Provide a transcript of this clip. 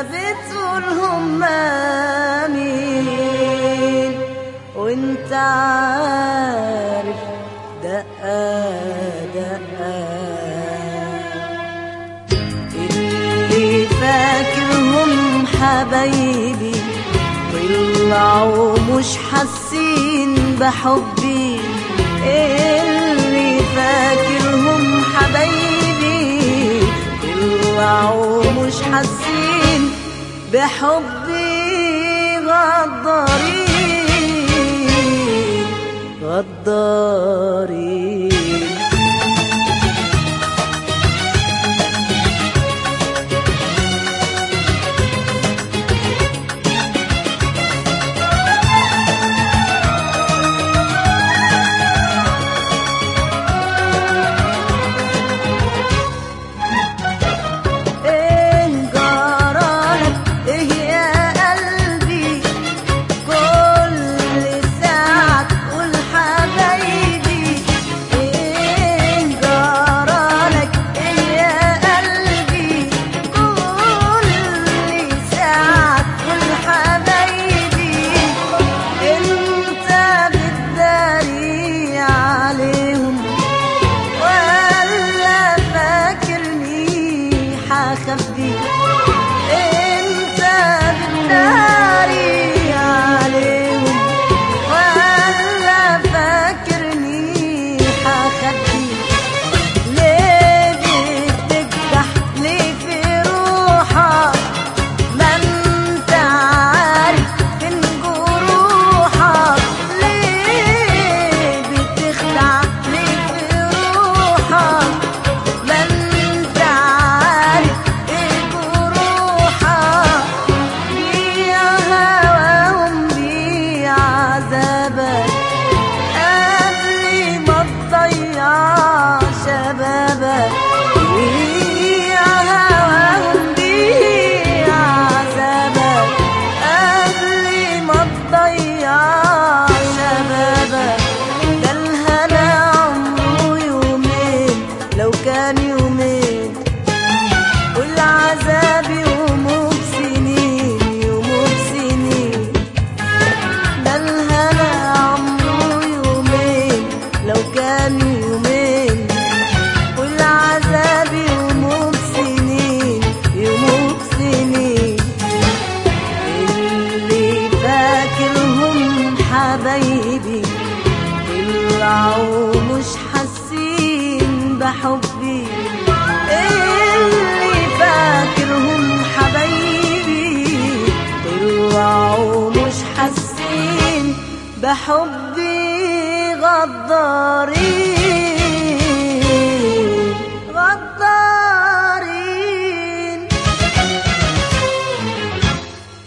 بتقولهم مين وانت عارف دقة دقة اللي فاكرهم حبايبي طلعوا مش حاسين بحبي اللي فاكرهم حبايبي طلعوا مش حاسين بحبي غدارين غدارين ايه جرالك ايه يا قلبي كل ساعة تقول حبايبي ايه جرالك ايه يا قلبي كل ساعة تقول حبايبي انت بتداري عليهم ولا فاكرني حخبي انت بتداري عليهم ولا فاكرني حخبي ليه بتكدح ليه في روحك ما انت عارف فين جروحك ليه بتخدع ليه في روحك ما انت عارف ايه جروحك بيع هواهم بيع عذابك قبل ما تضيع شبابك بيع هواهم بيع عذابك قبل ما تضيع شبابك ده الهنا عمره يومين لو كان يومين والعذاب يومه بسنين يومه بسنين ده الهنا عمره يومين لو كان يومين والعذاب يومه بسنين يومه بسنين اللي فاكرهم حبايبي طلعوا مش حاسين بحبي اللي فاكرهم حبايبي طلعوا مش حاسين بحبي غدارين